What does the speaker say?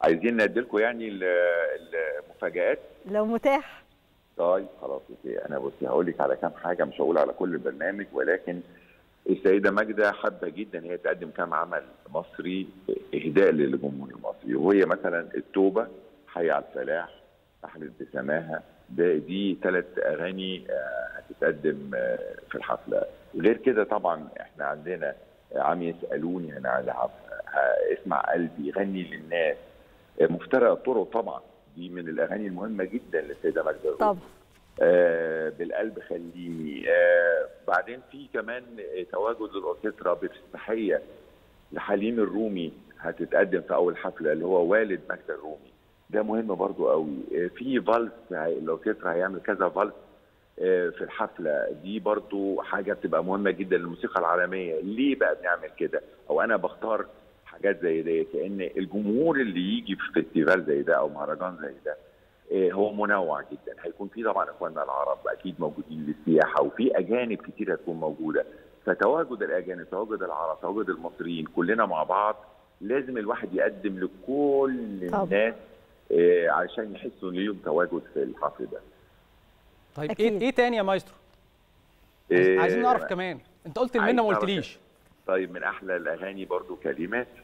عايزين نديلكم يعني ال- المفاجآت لو متاح طيب خلاص اوكي انا بصي هقول لك على كام حاجه مش هقول على كل البرنامج ولكن السيده ماجده حابه جدا هي تقدم كام عمل مصري اهداء للجمهور المصري وهي مثلا التوبه حي على الفلاح احلف بسماها ده دي ثلاث اغاني آه، هتتقدم آه، في الحفله غير كده طبعا احنا عندنا عم يسالوني انا على عف- آه، اسمع قلبي غني للناس آه، مفترق الطرق طبعا دي من الاغاني المهمه جدا للسيده ماجده الرومي. طبعا آه بالقلب خليني آه بعدين في كمان آه، تواجد الاوركسترا بافتتاحيه لحليم الرومي هتتقدم في اول حفله اللي هو والد ماجدة الرومي ده مهم برضو قوي آه في فالس هي- الاوركسترا هيعمل كذا فالس آه، في الحفله دي برضو حاجه بتبقى مهمه جدا للموسيقى العالميه ليه بقى بنعمل كده او انا بختار حاجات زي ديت لان الجمهور اللي يجي في فيستيفال زي ده او مهرجان زي ده آه، هو منوع جدا هيكون في طبعا اخواننا العرب اكيد موجودين للسياحه وفي اجانب كتير هتكون موجوده فتواجد الاجانب تواجد العرب تواجد المصريين كلنا مع بعض لازم الواحد يقدم لكل طبعا. الناس آه، علشان يحسوا ان ليهم تواجد في الحفل ده طيب أكيد. ايه ايه تاني يا مايسترو عايز- عايزين آه، نعرف كمان انت قلت عايز المنه ما أعرف قلتليش طيب من احلى الاغاني برضو كلمات